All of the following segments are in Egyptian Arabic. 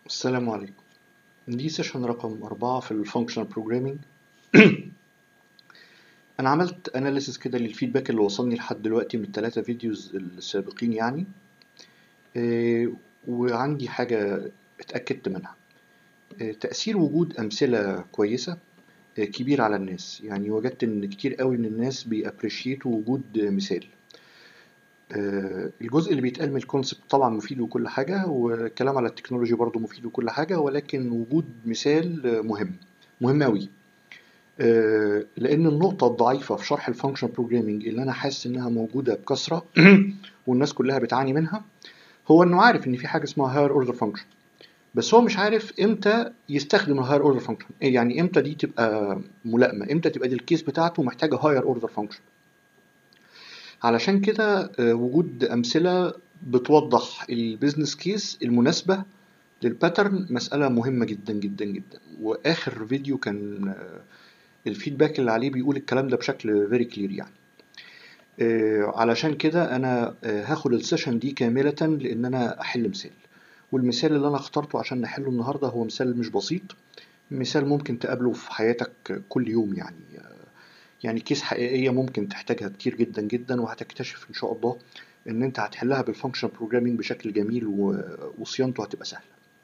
السلام عليكم دي سيشن رقم أربعة في الفانكشنال بروجرامينج أنا عملت أناليسيس كده للفيدباك اللي وصلني لحد دلوقتي من التلاتة فيديوز السابقين يعني إيه، وعندي حاجة اتأكدت منها إيه، تأثير وجود أمثلة كويسة إيه، كبير على الناس يعني وجدت إن كتير قوي من الناس بيأبريشيتوا وجود مثال آه، الجزء اللي بيتقال من الكونسبت طبعا مفيد وكل حاجة والكلام على التكنولوجي برضو مفيد وكل حاجة ولكن وجود مثال آه، مهم مهم أوي آه، لأن النقطة الضعيفة في شرح الفانكشن بروجرامينج اللي أنا حاسس إنها موجودة بكثرة والناس كلها بتعاني منها هو إنه عارف إن في حاجة اسمها هاير أوردر فانكشن بس هو مش عارف امتى يستخدم الهاير اوردر فانكشن يعني امتى دي تبقى ملائمه امتى تبقى دي الكيس بتاعته محتاجه هاير اوردر فانكشن علشان كده آه، وجود أمثلة بتوضح البيزنس كيس المناسبة للباترن مسألة مهمة جدا جدا جدا وآخر فيديو كان آه، الفيدباك اللي عليه بيقول الكلام ده بشكل فيري كلير يعني آه، علشان كده أنا آه، هاخد السيشن دي كاملة لأن أنا أحل مثال والمثال اللي أنا اخترته عشان نحله النهاردة هو مثال مش بسيط مثال ممكن تقابله في حياتك كل يوم يعني يعني كيس حقيقية ممكن تحتاجها كتير جدا جدا وهتكتشف إن شاء الله إن أنت هتحلها بالفانكشن بروجرامينج بشكل جميل و- وصيانته هتبقى سهلة.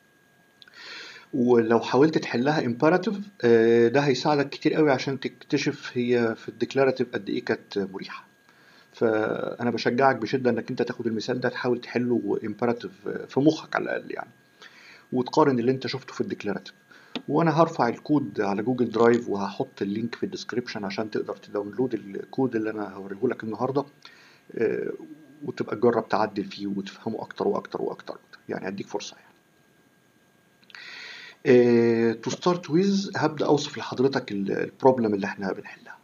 ولو حاولت تحلها امبيراتيف ده هيساعدك كتير قوي عشان تكتشف هي في الديكلاراتيف قد إيه كانت مريحة. فأنا بشجعك بشدة إنك أنت تاخد المثال ده تحاول تحله امبيراتيف في مخك على الأقل يعني. وتقارن اللي أنت شفته في الديكلاراتيف. وانا هرفع الكود على جوجل درايف وهحط اللينك في الديسكريبشن عشان تقدر تداونلود الكود اللي انا هوريه لك النهارده آه، وتبقى تجرب تعدل فيه وتفهمه اكتر واكتر واكتر يعني اديك فرصه يعني تو ستارت ويز هبدا اوصف لحضرتك البروبلم اللي احنا بنحلها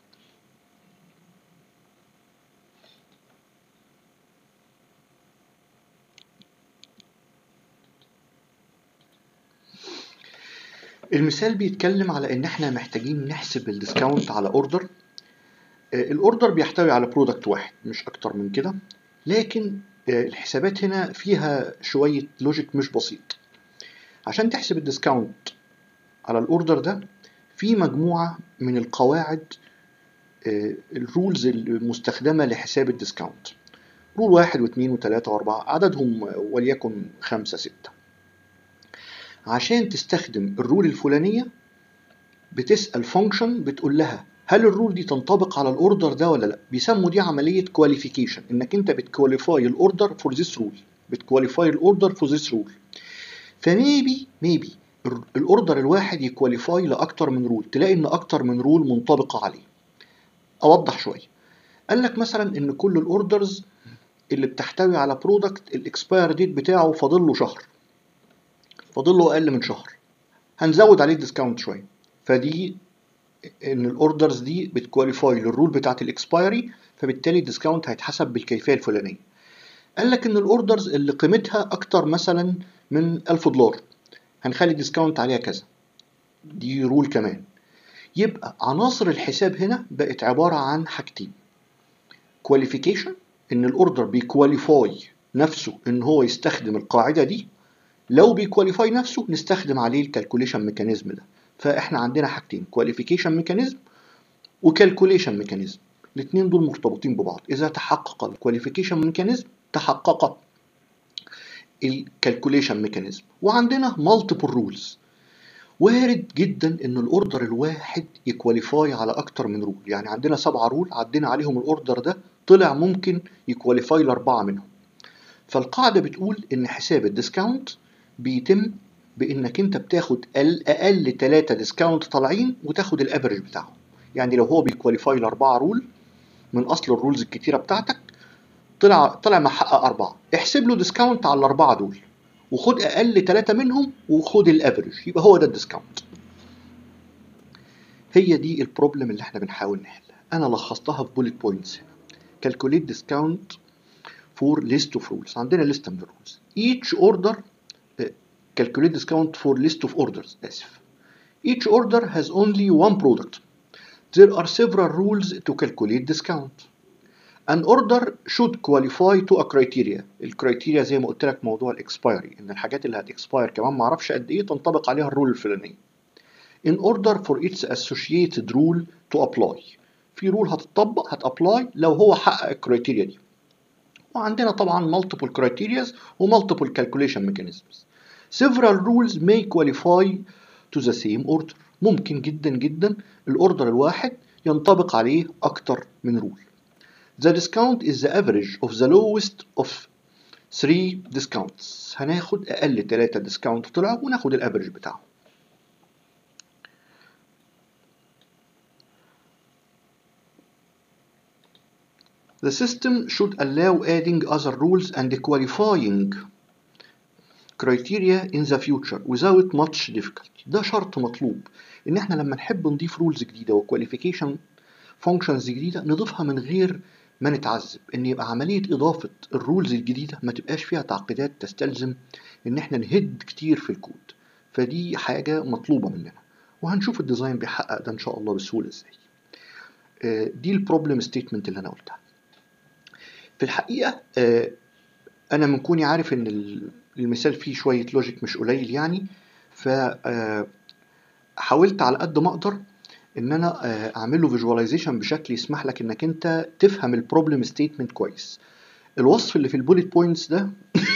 المثال بيتكلم على ان احنا محتاجين نحسب الديسكاونت على اوردر الاوردر بيحتوي على برودكت واحد مش اكتر من كده لكن آه، الحسابات هنا فيها شوية لوجيك مش بسيط عشان تحسب الديسكاونت على الاوردر ده في مجموعة من القواعد الرولز المستخدمة لحساب الديسكاونت رول واحد واثنين وثلاثة واربعة عددهم آه، وليكن خمسة ستة عشان تستخدم الرول الفلانية بتسأل فانكشن بتقول لها هل الرول دي تنطبق على الاوردر ده ولا لا بيسموا دي عمليه كواليفيكيشن انك انت بتكواليفاي الاوردر فور ذيس رول بتكواليفاي الاوردر فور ذيس رول فميبي ميبي الاوردر الواحد يكواليفاي لاكتر من رول تلاقي ان اكتر من رول منطبقه عليه اوضح شويه قال لك مثلا ان كل الاوردرز اللي بتحتوي على برودكت الاكسباير ديت بتاعه فاضل له شهر فاضل له اقل من شهر هنزود عليه الديسكاونت شويه فدي ان الاوردرز دي بتكواليفاي للرول بتاعت الاكسبايري فبالتالي الديسكاونت هيتحسب بالكيفيه الفلانيه قال لك ان الاوردرز اللي قيمتها اكتر مثلا من 1000 دولار هنخلي الديسكاونت عليها كذا دي رول كمان يبقى عناصر الحساب هنا بقت عباره عن حاجتين كواليفيكيشن ان الاوردر بيكواليفاي نفسه ان هو يستخدم القاعده دي لو بيكواليفاي نفسه نستخدم عليه الكالكوليشن ميكانيزم ده فاحنا عندنا حاجتين كواليفيكيشن ميكانيزم وكالكوليشن ميكانيزم الاثنين دول مرتبطين ببعض اذا تحقق الكواليفيكيشن ميكانيزم تحقق الكالكوليشن ميكانيزم وعندنا مالتيبل رولز وارد جدا ان الاوردر الواحد يكواليفاي على اكتر من رول يعني عندنا سبعة رول عدينا عليهم الاوردر ده طلع ممكن يكواليفاي لاربعة منهم فالقاعدة بتقول ان حساب الديسكاونت بيتم بانك انت بتاخد ال- اقل ثلاثة ديسكاونت طالعين وتاخد الافرج بتاعهم يعني لو هو بيكواليفاي لاربعة رول من اصل الرولز الكتيرة بتاعتك طلع طلع محقق أربعة احسب له ديسكاونت على الأربعة دول وخد أقل ثلاثة منهم وخد الأفرج يبقى هو ده الديسكاونت هي دي البروبلم اللي احنا بنحاول نحلها أنا لخصتها في بوليت بوينتس هنا calculate discount for list of rules عندنا لستة من الرولز each order uh, calculate discount for list of orders آسف each order has only one product there are several rules to calculate discount an order should qualify to a criteria الكرايتيريا زي ما قلت لك موضوع الاكسبايري ان الحاجات اللي هتكسباير كمان ما اعرفش قد ايه تنطبق عليها الرول الفلانيه in order for its associated rule to apply في رول هتطبق هتابلاي لو هو حقق الكرايتيريا دي وعندنا طبعا multiple criterias و multiple calculation mechanisms several rules may qualify to the same order ممكن جدا جدا الاوردر الواحد ينطبق عليه اكتر من رول The discount is the average of the lowest of three discounts هناخد اقل ثلاثة discount طلعوا وناخد الافريج بتاعهم The system should allow adding other rules and qualifying criteria in the future without much difficulty ده شرط مطلوب ان احنا لما نحب نضيف رولز جديده وكواليفيكيشن فانكشنز جديده نضيفها من غير ما نتعذب ان يبقى عمليه اضافه الرولز الجديده ما تبقاش فيها تعقيدات تستلزم ان احنا نهد كتير في الكود فدي حاجه مطلوبه مننا وهنشوف الديزاين بيحقق ده ان شاء الله بسهوله ازاي دي البروبلم ستيتمنت اللي انا قلتها في الحقيقه انا من كوني عارف ان المثال فيه شويه لوجيك مش قليل يعني ف حاولت على قد ما اقدر ان انا اعمل له فيجواليزيشن بشكل يسمح لك انك انت تفهم البروبلم ستيتمنت كويس الوصف اللي في البوليت بوينتس ده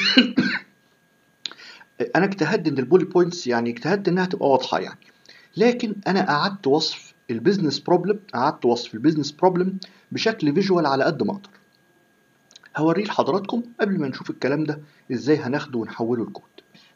انا اجتهدت ان البوليت بوينتس يعني اجتهدت انها تبقى واضحه يعني لكن انا قعدت وصف البيزنس بروبلم قعدت وصف البيزنس بروبلم بشكل فيجوال على قد ما اقدر هوريه لحضراتكم قبل ما نشوف الكلام ده ازاي هناخده ونحوله لكود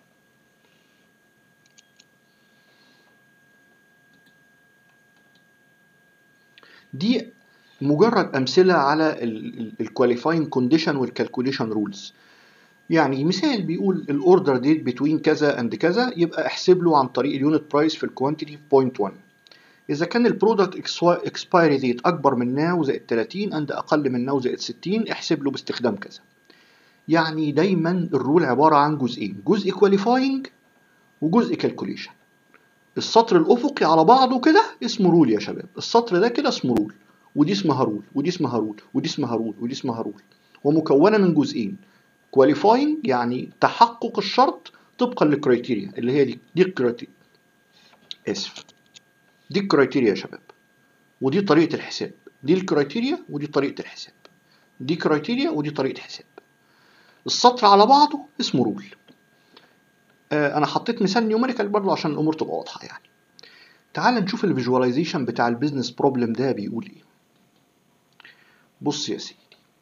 دي مجرد امثله على الكواليفاينج كونديشن والكالكوليشن رولز يعني مثال بيقول الاوردر ديت بتوين كذا اند كذا يبقى احسب له عن طريق اليونت برايس في الكوانتيتي في بوينت 1 اذا كان البرودكت اكسبايري ديت اكبر من ناو زائد 30 اند اقل من ناو زائد 60 احسب له باستخدام كذا يعني دايما الرول عباره عن جزئين جزء كواليفاينج وجزء كالكوليشن السطر الافقي على بعضه كده اسمه رول يا شباب السطر ده كده اسمه رول ودي اسمها رول ودي اسمها رول ودي اسمها رول ودي اسمها رول ومكونه من جزئين كواليفاينج يعني تحقق الشرط طبقا للكرايتيريا اللي هي دي دي الكرايتيريا اسف دي الكرايتيريا يا شباب ودي طريقه الحساب دي الكرايتيريا ودي طريقه الحساب دي كرايتيريا ودي طريقه حساب السطر على بعضه اسمه رول انا حطيت مثال نيوميريكال برضه عشان الامور تبقى واضحه يعني تعال نشوف الفيجواليزيشن بتاع البيزنس بروبلم ده بيقول ايه بص يا سيدي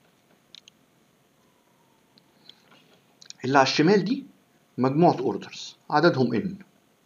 اللي على الشمال دي مجموعه اوردرز عددهم ان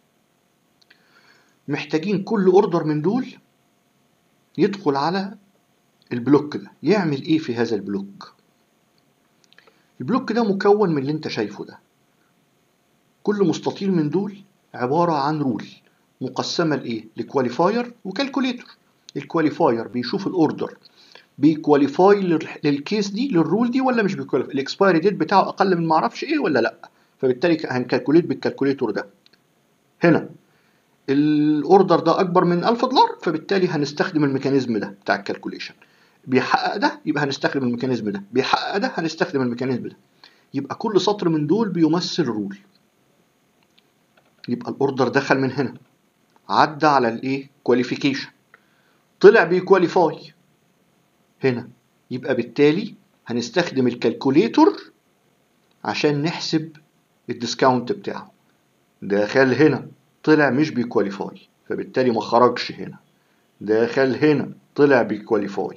محتاجين كل اوردر من دول يدخل على البلوك ده يعمل ايه في هذا البلوك البلوك ده مكون من اللي انت شايفه ده كل مستطيل من دول عبارة عن رول مقسمة لإيه؟ لكواليفاير وكالكوليتور الكواليفاير بيشوف الأوردر بيكواليفاي للكيس دي للرول دي ولا مش بيكواليفاي الاكسبايري ديت بتاعه أقل من معرفش إيه ولا لأ فبالتالي هنكالكوليت بالكالكوليتور ده هنا الاوردر ده اكبر من 1000 دولار فبالتالي هنستخدم الميكانيزم ده بتاع الكالكوليشن بيحقق ده يبقى هنستخدم الميكانيزم ده بيحقق ده هنستخدم الميكانيزم ده يبقى كل سطر من دول بيمثل رول يبقى الاوردر دخل من هنا عدى على الايه كواليفيكيشن طلع بيكواليفاي هنا يبقى بالتالي هنستخدم الكالكوليتور عشان نحسب الديسكاونت بتاعه دخل هنا طلع مش بيكواليفاي فبالتالي ما خرجش هنا دخل هنا طلع بيكواليفاي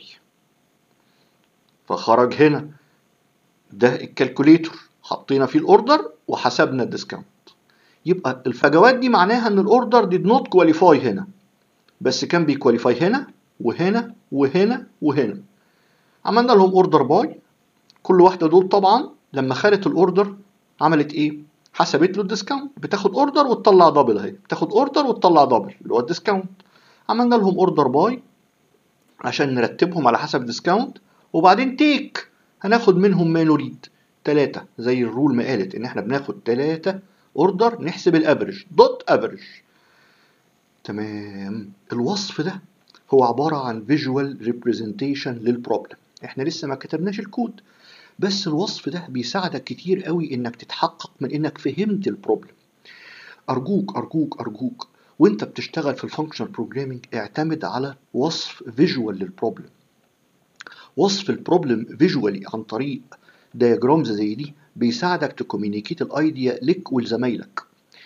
فخرج هنا ده الكالكوليتور حطينا فيه الاوردر وحسبنا الديسكاونت يبقى الفجوات دي معناها ان الاوردر did not qualify هنا بس كان بيكواليفاي هنا وهنا وهنا وهنا عملنا لهم اوردر باي كل واحده دول طبعا لما خدت الاوردر عملت ايه حسبت له الديسكاونت بتاخد اوردر وتطلع دبل اهي بتاخد اوردر وتطلع دبل اللي هو الديسكاونت عملنا لهم اوردر باي عشان نرتبهم على حسب الديسكاونت وبعدين تيك هناخد منهم ما نريد تلاتة زي الرول ما قالت ان احنا بناخد تلاتة اوردر نحسب الافريج دوت افريج تمام الوصف ده هو عبارة عن فيجوال ريبريزنتيشن للبروبلم احنا لسه ما كتبناش الكود بس الوصف ده بيساعدك كتير قوي انك تتحقق من انك فهمت البروبلم ارجوك ارجوك ارجوك وانت بتشتغل في الفانكشنال بروجرامينج اعتمد على وصف فيجوال للبروبلم وصف البروبلم فيجوالي عن طريق دياجرامز زي دي بيساعدك تكومينيكيت الايديا لك ولزمايلك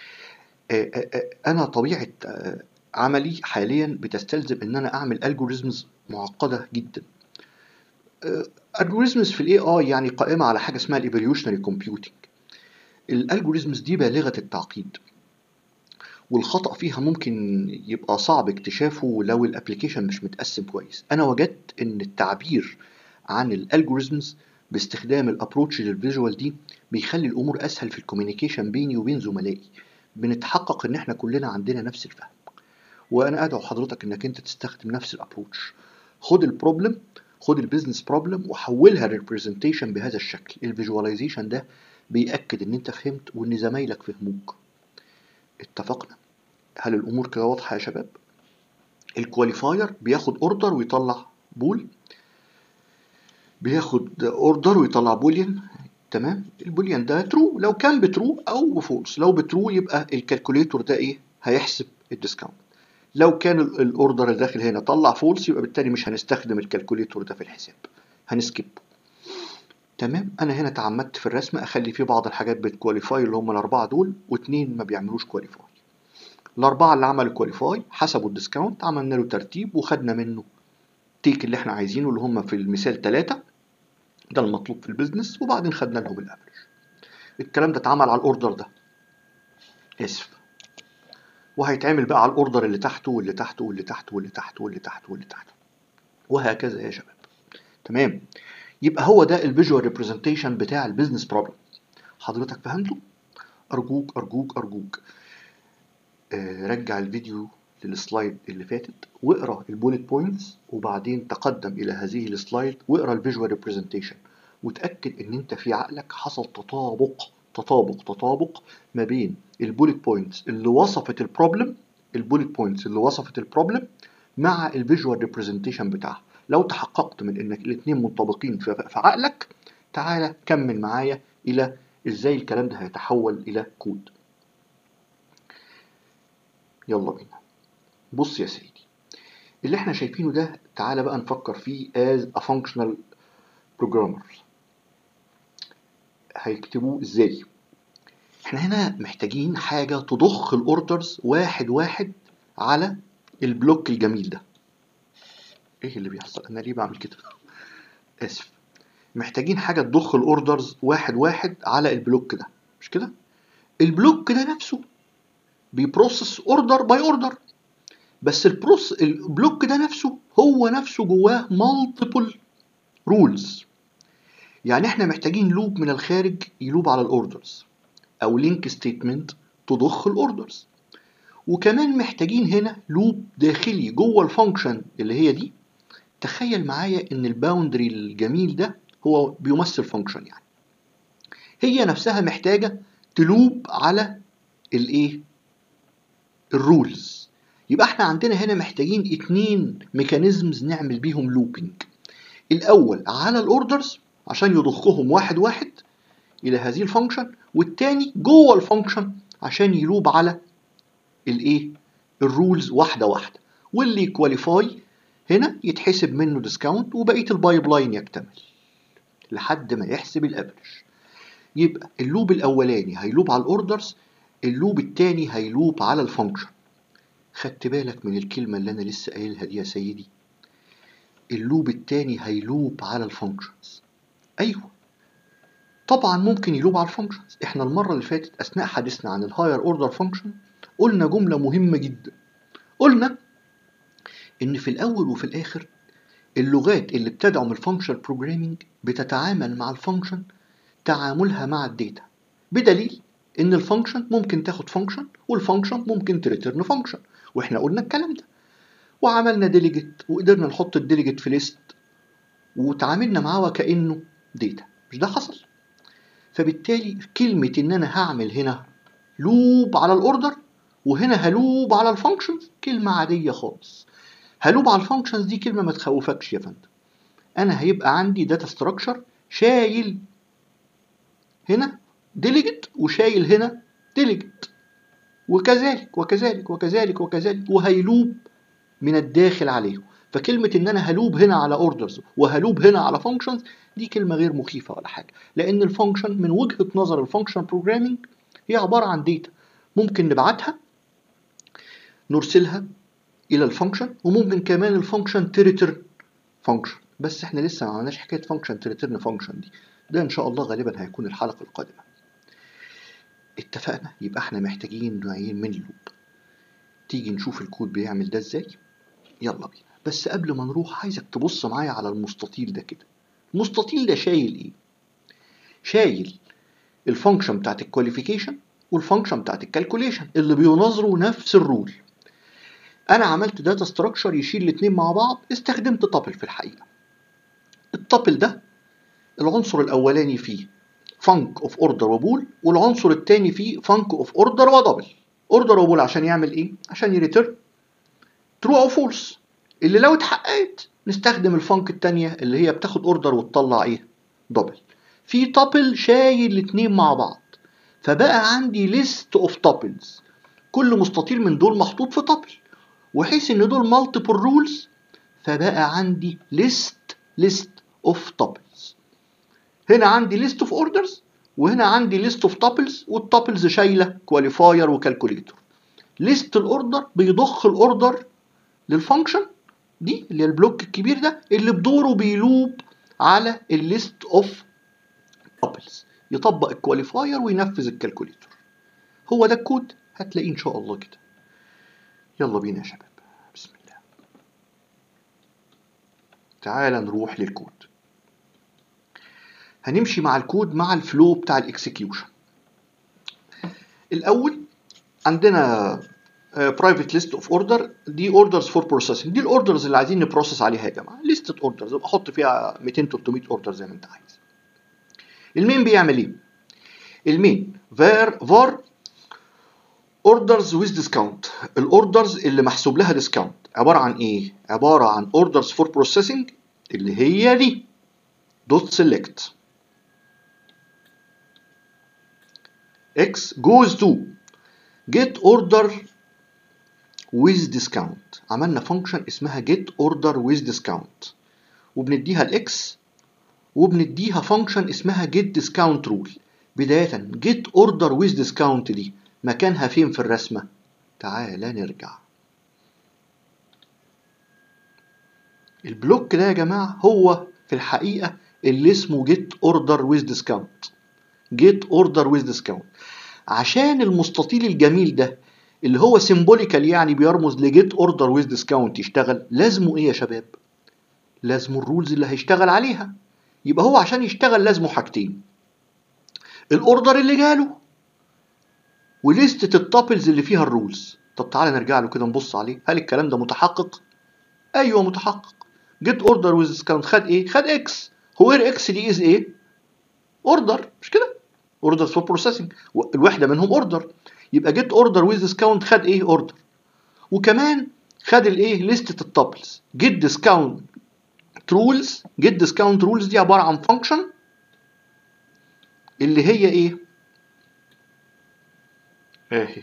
انا طبيعه عملي حاليا بتستلزم ان انا اعمل الجوريزمز معقده جدا الجوريزمز في الاي اي يعني قائمه على حاجه اسمها الايفوليوشنري كومبيوتنج الالجوريزمز دي بالغه التعقيد والخطا فيها ممكن يبقى صعب اكتشافه لو الابلكيشن مش متقسم كويس انا وجدت ان التعبير عن الالجوريزمز باستخدام الابروتش للفيجوال دي بيخلي الامور اسهل في الكوميونيكيشن بيني وبين زملائي بنتحقق ان احنا كلنا عندنا نفس الفهم وانا ادعو حضرتك انك انت تستخدم نفس الابروتش خد البروبلم خد البيزنس بروبلم وحولها ريبريزنتيشن بهذا الشكل الفيجواليزيشن ده بيأكد ان انت فهمت وان زمايلك فهموك اتفقنا هل الامور كده واضحه يا شباب الكواليفاير بياخد اوردر ويطلع بول بياخد اوردر ويطلع بوليان تمام البوليان ده ترو لو كان بترو او بفولس لو بترو يبقى الكالكوليتور ده ايه هيحسب الديسكاونت لو كان الاوردر اللي داخل هنا طلع فولس يبقى بالتالي مش هنستخدم الكالكوليتور ده في الحساب هنسكيب تمام انا هنا تعمدت في الرسم اخلي فيه بعض الحاجات بتكواليفاي اللي هم الاربعه دول واثنين ما بيعملوش كواليفاي الاربعه اللي عملوا كواليفاي حسبوا الديسكاونت عملنا له ترتيب وخدنا منه تيك اللي احنا عايزينه اللي هم في المثال ثلاثة ده المطلوب في البيزنس وبعدين خدنا لهم الافرج الكلام ده اتعمل على الاوردر ده اسف وهيتعمل بقى على الاوردر اللي تحته واللي تحته واللي تحته واللي تحته واللي تحته واللي تحته وهكذا يا شباب تمام يبقى هو ده الفيجوال ريبريزنتيشن بتاع البيزنس بروبلم حضرتك فهمته ارجوك ارجوك ارجوك آه رجع الفيديو للسلايد اللي فاتت واقرا البوليت بوينتس وبعدين تقدم الى هذه السلايد واقرا الفيجوال ريبريزنتيشن وتاكد ان انت في عقلك حصل تطابق تطابق تطابق ما بين البوليت بوينتس اللي وصفت البروبلم البوليت بوينتس اللي وصفت البروبلم مع الفيجوال ريبريزنتيشن بتاعها لو تحققت من انك الاثنين منطبقين في عقلك تعالى كمل معايا الى ازاي الكلام ده هيتحول الى كود يلا بينا بص يا سيدي اللي احنا شايفينه ده تعالى بقى نفكر فيه as a functional programmer هيكتبوه ازاي احنا هنا محتاجين حاجة تضخ الاوردرز واحد واحد على البلوك الجميل ده ايه اللي بيحصل انا ليه بعمل كده اسف محتاجين حاجة تضخ الاوردرز واحد واحد على البلوك ده مش كده البلوك ده نفسه بيبروسس اوردر باي اوردر بس البروس البلوك ده نفسه هو نفسه جواه مالتيبل رولز يعني احنا محتاجين لوب من الخارج يلوب على الاوردرز او لينك ستيتمنت تضخ الاوردرز وكمان محتاجين هنا لوب داخلي جوه الفانكشن اللي هي دي تخيل معايا ان الباوندري الجميل ده هو بيمثل فانكشن يعني هي نفسها محتاجه تلوب على الايه الرولز يبقى احنا عندنا هنا محتاجين اتنين ميكانيزمز نعمل بيهم لوبينج الاول على الاوردرز عشان يضخهم واحد واحد الى هذه الفانكشن والتاني جوه الفانكشن عشان يلوب على الايه الرولز واحده واحده واللي كواليفاي هنا يتحسب منه ديسكاونت وبقيه البايب لاين يكتمل لحد ما يحسب الافرج يبقى اللوب الاولاني هيلوب على الاوردرز اللوب التاني هيلوب على الفانكشن خدت بالك من الكلمة اللي أنا لسه قايلها دي يا سيدي اللوب التاني هيلوب على الفانكشنز أيوه طبعا ممكن يلوب على الفانكشنز احنا المرة اللي فاتت أثناء حديثنا عن الهاير اوردر فانكشن قلنا جملة مهمة جدا قلنا إن في الأول وفي الآخر اللغات اللي بتدعم الفانكشن بروجرامينج بتتعامل مع الفانكشن تعاملها مع الداتا بدليل ان الفانكشن ممكن تاخد فانكشن والفانكشن ممكن تريترن فانكشن واحنا قلنا الكلام ده وعملنا ديليجيت وقدرنا نحط الديليجيت في ليست وتعاملنا معاه وكانه داتا مش ده حصل فبالتالي كلمه ان انا هعمل هنا لوب على الاوردر وهنا هلوب على الفانكشنز كلمه عاديه خالص هلوب على الفانكشنز دي كلمه ما تخوفكش يا فندم انا هيبقى عندي داتا ستراكشر شايل هنا ديليجيت وشايل هنا ديليجيت وكذلك وكذلك وكذلك وكذلك وهيلوب من الداخل عليهم فكلمة إن أنا هلوب هنا على اوردرز وهلوب هنا على فانكشنز دي كلمة غير مخيفة ولا حاجة لأن الفانكشن من وجهة نظر الفانكشن بروجرامينج هي عبارة عن داتا ممكن نبعتها نرسلها إلى الفانكشن وممكن كمان الفانكشن تريترن فانكشن بس احنا لسه ما عملناش حكاية فانكشن تريترن فانكشن دي ده إن شاء الله غالبا هيكون الحلقة القادمة اتفقنا يبقى احنا محتاجين نوعين من اللوب تيجي نشوف الكود بيعمل ده ازاي يلا بينا بس قبل ما نروح عايزك تبص معايا على المستطيل ده كده المستطيل ده شايل ايه شايل الفانكشن بتاعت الكواليفيكيشن والفانكشن بتاعت الكالكوليشن اللي بيناظروا نفس الرول انا عملت داتا ستراكشر يشيل الاثنين مع بعض استخدمت تابل في الحقيقه التابل ده العنصر الاولاني فيه فانك اوف اوردر وبول والعنصر الثاني فيه فانك اوف اوردر ودبل اوردر وبول عشان يعمل ايه عشان يريتيرن ترو او فولس اللي لو اتحققت نستخدم الفانك الثانيه اللي هي بتاخد اوردر وتطلع ايه دبل في تابل شايل الاثنين مع بعض فبقى عندي ليست اوف تابلز كل مستطيل من دول محطوط في تابل وحيث ان دول مالتيبل رولز فبقى عندي ليست ليست اوف تابلز هنا عندي ليست اوف اوردرز وهنا عندي ليست اوف تابلز والتابلز شايله كواليفاير وكالكوليتور ليست الاوردر بيضخ الاوردر للفانكشن دي اللي هي البلوك الكبير ده اللي بدوره بيلوب على الليست اوف تابلز يطبق الكواليفاير وينفذ الكالكوليتور هو ده الكود هتلاقيه ان شاء الله كده يلا بينا يا شباب بسم الله تعال نروح للكود هنمشي مع الكود مع الفلو بتاع الاكسكيوشن الاول عندنا برايفت ليست اوف اوردر دي اوردرز فور بروسيسنج دي الاوردرز اللي عايزين نبروسس عليها يا جماعه ليست اوردرز احط فيها 200 300 اوردر زي ما انت عايز المين بيعمل ايه المين var var orders with discount الاوردرز اللي محسوب لها ديسكاونت عباره عن ايه عباره عن orders for processing اللي هي دي دوت select x goes to get order with discount عملنا فانكشن اسمها get order with discount وبنديها الاكس وبنديها فانكشن اسمها get discount rule بداية get order with discount دي مكانها فين في الرسمة تعال نرجع البلوك ده يا جماعة هو في الحقيقة اللي اسمه get order with discount get order with discount عشان المستطيل الجميل ده اللي هو سيمبوليكال يعني بيرمز لجيت اوردر ويز ديسكاونت يشتغل لازمه ايه يا شباب لازمه الرولز اللي هيشتغل عليها يبقى هو عشان يشتغل لازمه حاجتين الاوردر اللي جاله وليستة التابلز اللي فيها الرولز طب تعالى نرجع له كده نبص عليه هل الكلام ده متحقق ايوه متحقق جيت اوردر ويز ديسكاونت خد ايه خد اكس هو اكس دي از ايه اوردر مش كده اوردر فور بروسيسنج الوحده منهم اوردر يبقى جيت اوردر ويز ديسكاونت خد ايه اوردر وكمان خد الايه لستة التابلز جيت ديسكاونت رولز جيت ديسكاونت رولز دي عباره عن فانكشن اللي هي ايه اهي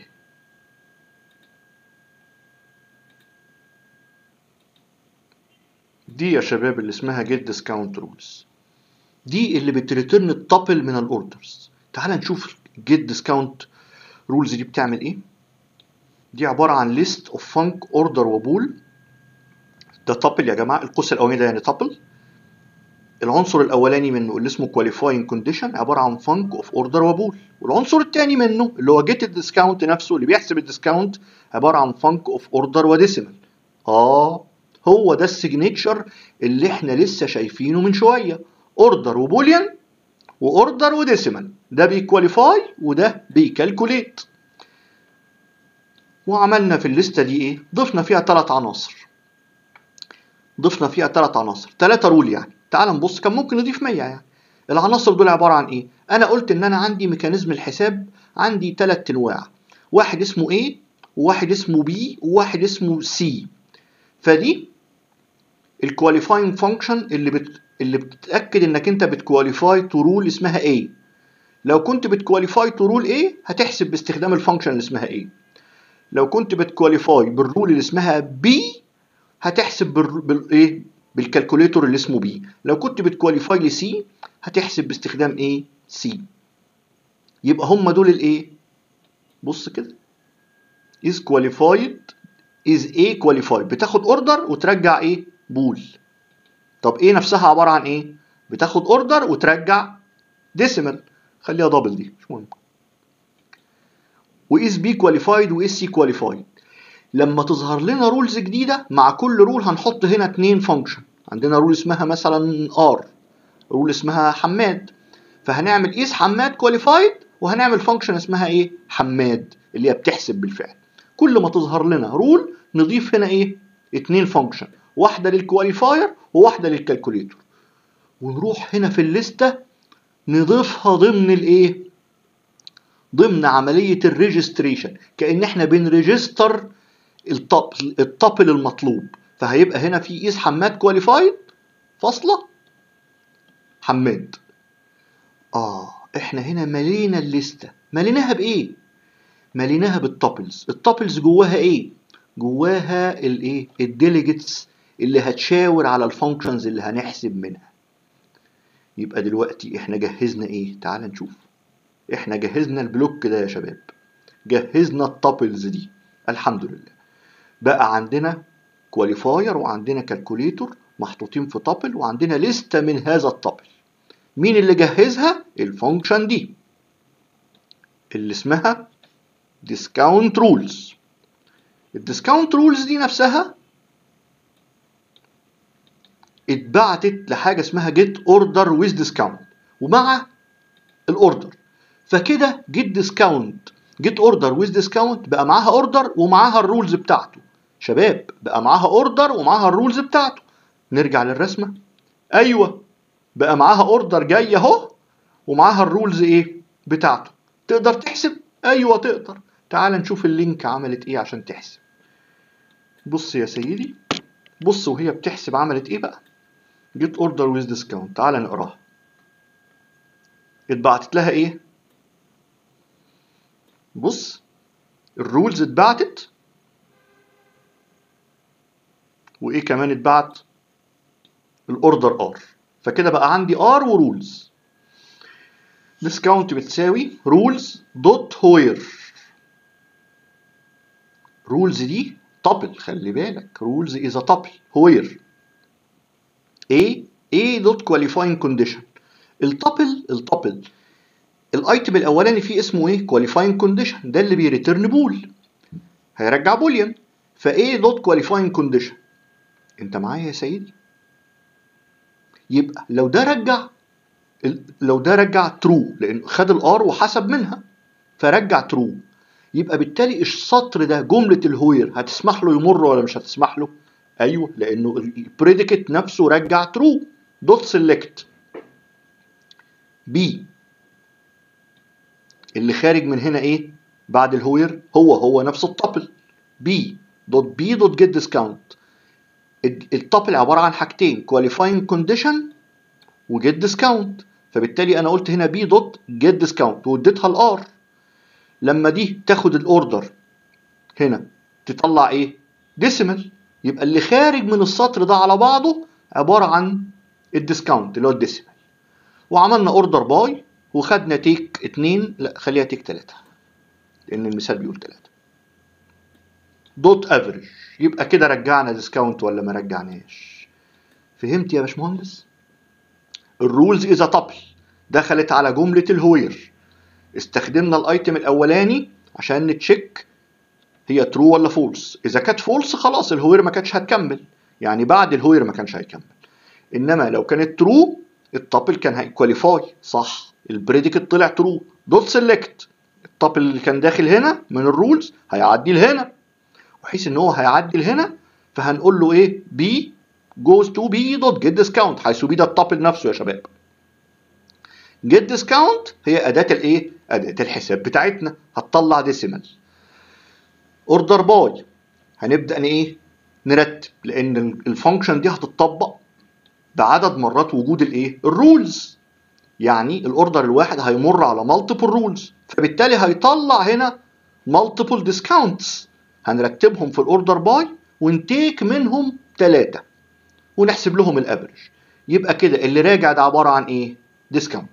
دي يا شباب اللي اسمها جيت ديسكاونت رولز دي اللي بتريترن التابل من الاوردرز تعال نشوف جيت ديسكاونت رولز دي بتعمل ايه دي عباره عن ليست اوف فانك اوردر وبول ده تابل يا جماعه القوس الاولاني ده يعني تابل العنصر الاولاني منه اللي اسمه كواليفاينج كونديشن عباره عن فانك اوف اوردر وبول والعنصر الثاني منه اللي هو جيت الديسكاونت نفسه اللي بيحسب الديسكاونت عباره عن فانك اوف اوردر وديسيمال اه هو ده السيجنتشر اللي احنا لسه شايفينه من شويه اوردر وبوليان واوردر وديسيمال ده بيكواليفاي وده بيكالكوليت وعملنا في الليسته دي ايه ضفنا فيها ثلاث عناصر ضفنا فيها ثلاث عناصر ثلاثه رول يعني تعال نبص كان ممكن نضيف 100 يعني العناصر دول عباره عن ايه انا قلت ان انا عندي ميكانيزم الحساب عندي ثلاث انواع واحد اسمه A وواحد اسمه B وواحد اسمه C فدي الكواليفاينج فانكشن اللي بت اللي بتتاكد انك انت بتكواليفاي تو رول اسمها A لو كنت بتكواليفاي تو رول A هتحسب باستخدام الفانكشن اللي اسمها A لو كنت بتكواليفاي بالرول اللي اسمها B هتحسب بالايه بالكالكوليتور اللي اسمه B لو كنت بتكواليفاي لسي هتحسب باستخدام ايه C يبقى هم دول الايه بص كده is qualified is A qualified بتاخد اوردر وترجع ايه بول طب ايه نفسها عباره عن ايه بتاخد اوردر وترجع ديسيمال خليها دبل دي مش مهم واس بي كواليفايد واس سي كواليفايد لما تظهر لنا رولز جديده مع كل رول هنحط هنا اتنين فانكشن عندنا رول اسمها مثلا ار رول اسمها حماد فهنعمل قيس حماد كواليفايد وهنعمل فانكشن اسمها ايه حماد اللي هي بتحسب بالفعل كل ما تظهر لنا رول نضيف هنا ايه اتنين فانكشن واحده للكواليفاير وواحده للكالكوليتور ونروح هنا في الليسته نضيفها ضمن الايه ضمن عمليه الريجستريشن كان احنا بنريجستر التابل المطلوب فهيبقى هنا في قيس حماد كواليفايد فاصله حماد اه احنا هنا ملينا الليسته مليناها بايه مليناها بالتابلز التابلز جواها ايه جواها الايه الديليجيتس اللي هتشاور على الفانكشنز اللي هنحسب منها يبقى دلوقتي احنا جهزنا ايه تعال نشوف احنا جهزنا البلوك ده يا شباب جهزنا التابلز دي الحمد لله بقى عندنا كواليفاير وعندنا كالكوليتور محطوطين في تابل وعندنا لستة من هذا التابل مين اللي جهزها الفانكشن دي اللي اسمها discount rules الديسكاونت رولز دي نفسها اتبعتت لحاجه اسمها get order with discount ومع الاوردر فكده get discount get order with discount بقى معاها اوردر ومعاها الرولز بتاعته شباب بقى معاها اوردر ومعاها الرولز بتاعته نرجع للرسمه ايوه بقى معاها اوردر جاي اهو ومعاها الرولز ايه بتاعته تقدر تحسب ايوه تقدر تعال نشوف اللينك عملت ايه عشان تحسب بص يا سيدي بص وهي بتحسب عملت ايه بقى جيت اوردر ويز ديسكاونت تعال نقراها اتبعتت لها ايه بص الرولز اتبعتت وايه كمان اتبعت الاوردر ار فكده بقى عندي ار ورولز ديسكاونت بتساوي رولز دوت هوير رولز دي تابل خلي بالك رولز از تابل هوير A A دوت كواليفاينج كونديشن التابل التابل الايتم الاولاني فيه اسمه ايه كواليفاينج كونديشن ده اللي بيريتيرن بول هيرجع بوليان ف A دوت كواليفاينج كونديشن انت معايا يا سيدي يبقى لو ده رجع لو ده رجع ترو لان خد الار وحسب منها فرجع ترو يبقى بالتالي السطر ده جمله الهوير هتسمح له يمر ولا مش هتسمح له ايوه لانه البريديكت نفسه رجع ترو دوت سيلكت بي اللي خارج من هنا ايه بعد الهوير هو هو نفس التابل بي دوت بي دوت جيت ديسكاونت التابل عباره عن حاجتين كواليفاينج كونديشن وجيت ديسكاونت فبالتالي انا قلت هنا بي دوت جيت ديسكاونت واديتها الار لما دي تاخد الاوردر هنا تطلع ايه ديسيمال يبقى اللي خارج من السطر ده على بعضه عباره عن الديسكاونت اللي هو الديسيمال وعملنا اوردر باي وخدنا تيك اتنين لا خليها تيك تلاتة لان المثال بيقول تلاتة دوت افريج يبقى كده رجعنا ديسكاونت ولا ما رجعناش فهمت يا باشمهندس الرولز از تابل دخلت على جمله الهوير استخدمنا الايتم الاولاني عشان نتشيك هي ترو ولا فولس اذا كانت فولس خلاص الهوير ما كانتش هتكمل يعني بعد الهوير ما كانش هيكمل انما لو كانت ترو التابل كان هيكواليفاي صح البريديكت طلع ترو دوت سيلكت التابل اللي كان داخل هنا من الرولز هيعدي لهنا بحيث ان هو هيعدي لهنا فهنقول له ايه بي جوز تو بي دوت جيت ديسكاونت حيث بي ده التابل نفسه يا شباب جيت ديسكاونت هي اداه الايه اداه الحساب بتاعتنا هتطلع ديسيمال اوردر باي هنبدا ايه نرتب لان الفانكشن دي هتطبق بعدد مرات وجود الايه الرولز يعني الاوردر الواحد هيمر على مالتيبل رولز فبالتالي هيطلع هنا مالتيبل ديسكاونتس هنرتبهم في الاوردر باي ونتيك منهم ثلاثة ونحسب لهم الافريج يبقى كده اللي راجع ده عبارة عن ايه ديسكاونت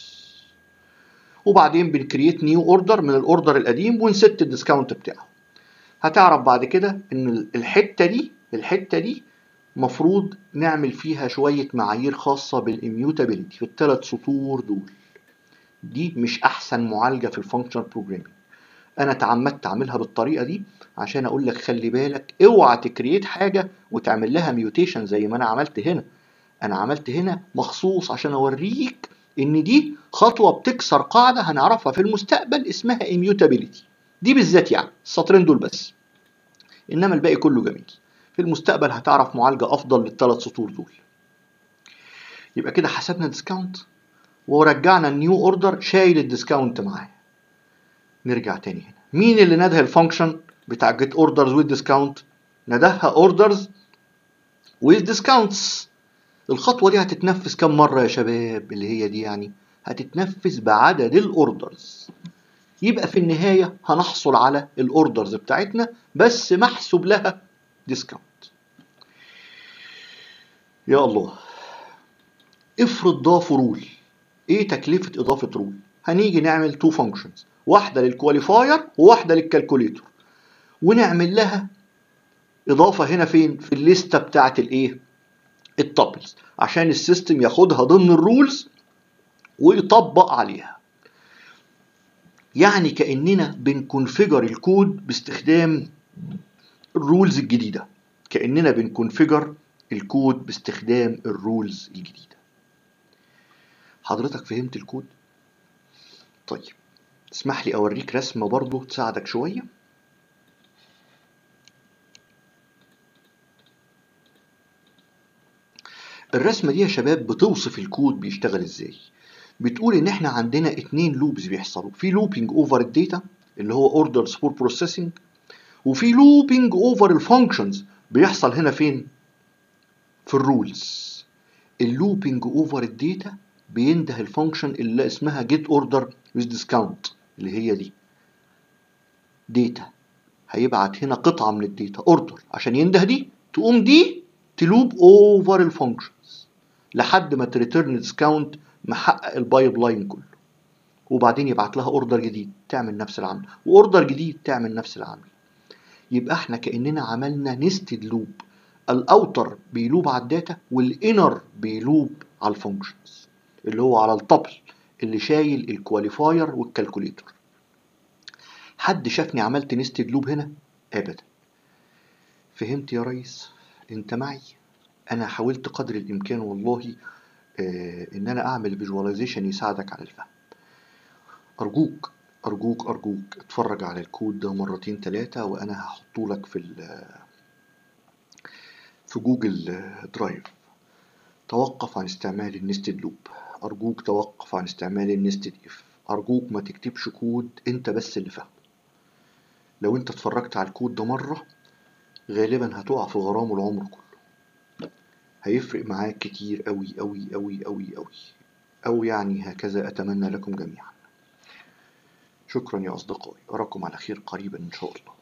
وبعدين بنكريت نيو اوردر من الاوردر القديم ونست الديسكاونت بتاعه هتعرف بعد كده ان الحتة دي الحتة دي مفروض نعمل فيها شوية معايير خاصة بالاميوتابيلتي في الثلاث سطور دول دي مش احسن معالجة في الفانكشنال بروجرامينج انا تعمدت اعملها بالطريقة دي عشان اقول لك خلي بالك اوعى تكريت حاجة وتعمل لها ميوتيشن زي ما انا عملت هنا انا عملت هنا مخصوص عشان اوريك ان دي خطوة بتكسر قاعدة هنعرفها في المستقبل اسمها immutability دي بالذات يعني السطرين دول بس انما الباقي كله جميل في المستقبل هتعرف معالجة افضل للثلاث سطور دول يبقى كده حسبنا ديسكاونت ورجعنا النيو اوردر شايل الديسكاونت معاه نرجع تاني هنا مين اللي نده الفانكشن بتاع جيت اوردرز ويز ديسكاونت ندهها اوردرز ويز ديسكاونتس الخطوة دي هتتنفذ كم مرة يا شباب اللي هي دي يعني هتتنفذ بعدد الاوردرز يبقى في النهاية هنحصل على الاوردرز بتاعتنا بس محسوب لها ديسكاونت يا الله افرض ضافوا رول ايه تكلفة اضافة رول هنيجي نعمل تو فانكشنز واحدة للكواليفاير وواحدة للكالكوليتور ونعمل لها اضافة هنا فين في الليستة بتاعت الايه التابلز عشان السيستم ياخدها ضمن الرولز ويطبق عليها يعني كأننا بنكونفيجر الكود باستخدام الرولز الجديدة كأننا بنكونفيجر الكود باستخدام الرولز الجديدة حضرتك فهمت الكود؟ طيب اسمح لي أوريك رسمة برضو تساعدك شوية الرسمة دي يا شباب بتوصف الكود بيشتغل ازاي بتقول ان احنا عندنا اتنين لوبز بيحصلوا في لوبينج اوفر الداتا اللي هو اوردرز فور بروسيسنج وفي لوبينج اوفر الفانكشنز بيحصل هنا فين في الرولز اللوبينج اوفر الداتا بينده الفانكشن اللي اسمها جيت اوردر with ديسكاونت اللي هي دي داتا هيبعت هنا قطعة من الداتا اوردر عشان ينده دي تقوم دي تلوب اوفر الفانكشنز لحد ما تريتيرن ديسكاونت محقق البايب لاين كله وبعدين يبعت لها اوردر جديد تعمل نفس العمل واوردر جديد تعمل نفس العمل يبقى احنا كاننا عملنا نستد لوب الاوتر بيلوب على الداتا والانر بيلوب على الفانكشنز اللي هو على الطبل اللي شايل الكواليفاير والكالكوليتور حد شافني عملت نستد لوب هنا ابدا فهمت يا ريس انت معي انا حاولت قدر الامكان والله آه ان انا اعمل فيجواليزيشن يساعدك على الفهم ارجوك ارجوك ارجوك اتفرج على الكود ده مرتين ثلاثة وانا هحطه لك في في جوجل درايف توقف عن استعمال النستد لوب ارجوك توقف عن استعمال النستد اف ارجوك ما تكتبش كود انت بس اللي فاهمه لو انت اتفرجت على الكود ده مرة غالبا هتقع في غرام العمر كله هيفرق معاك كتير قوي قوي قوي قوي قوي او يعني هكذا اتمنى لكم جميعا شكرا يا اصدقائي اراكم على خير قريبا ان شاء الله